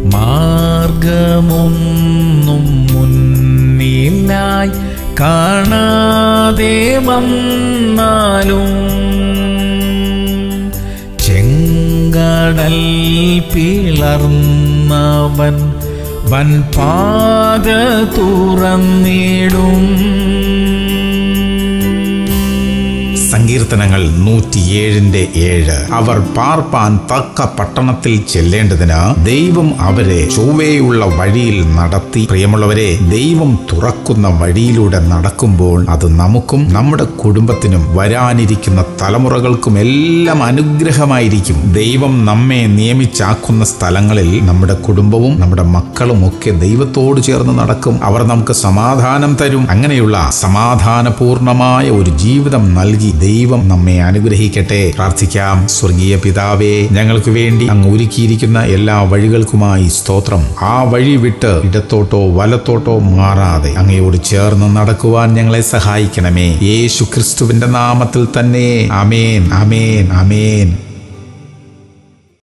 മാർഗമൊന്നും മുന്നിലായി കാണാതെ വന്നാലും ചെങ്കടൽ പിളർന്നവൻ വൻപാത തുറന്നിടും സങ്കീർത്തനങ്ങൾ നൂറ്റിയേഴിന്റെ ഏഴ് അവർ പാർപ്പാൻ തക്ക പട്ടണത്തിൽ ചെല്ലേണ്ടതിന് ദൈവം അവരെ ചൊവ്വേയുള്ള വഴിയിൽ നടത്തി പ്രിയമുള്ളവരെ ദൈവം തുറക്കുന്ന വഴിയിലൂടെ നടക്കുമ്പോൾ അത് നമുക്കും നമ്മുടെ കുടുംബത്തിനും വരാനിരിക്കുന്ന തലമുറകൾക്കും എല്ലാം അനുഗ്രഹമായിരിക്കും ദൈവം നമ്മെ നിയമിച്ചാക്കുന്ന സ്ഥലങ്ങളിൽ നമ്മുടെ കുടുംബവും നമ്മുടെ മക്കളും ഒക്കെ ദൈവത്തോട് ചേർന്ന് നടക്കും അവർ നമുക്ക് സമാധാനം തരും അങ്ങനെയുള്ള സമാധാനപൂർണമായ ഒരു ജീവിതം നൽകി ദൈവം നമ്മെ അനുഗ്രഹിക്കട്ടെ പ്രാർത്ഥിക്കാം സ്വർഗീയ പിതാവേ ഞങ്ങൾക്ക് വേണ്ടി അങ്ങ് ഒരുക്കിയിരിക്കുന്ന എല്ലാ വഴികൾക്കുമായി സ്തോത്രം ആ വഴി വിട്ട് ഇടത്തോട്ടോ വലത്തോട്ടോ മാറാതെ അങ്ങയോട് ചേർന്ന് നടക്കുവാൻ ഞങ്ങളെ സഹായിക്കണമേ യേശു ക്രിസ്തുവിന്റെ നാമത്തിൽ തന്നെ അമേൻ അമേൻ അമേൻ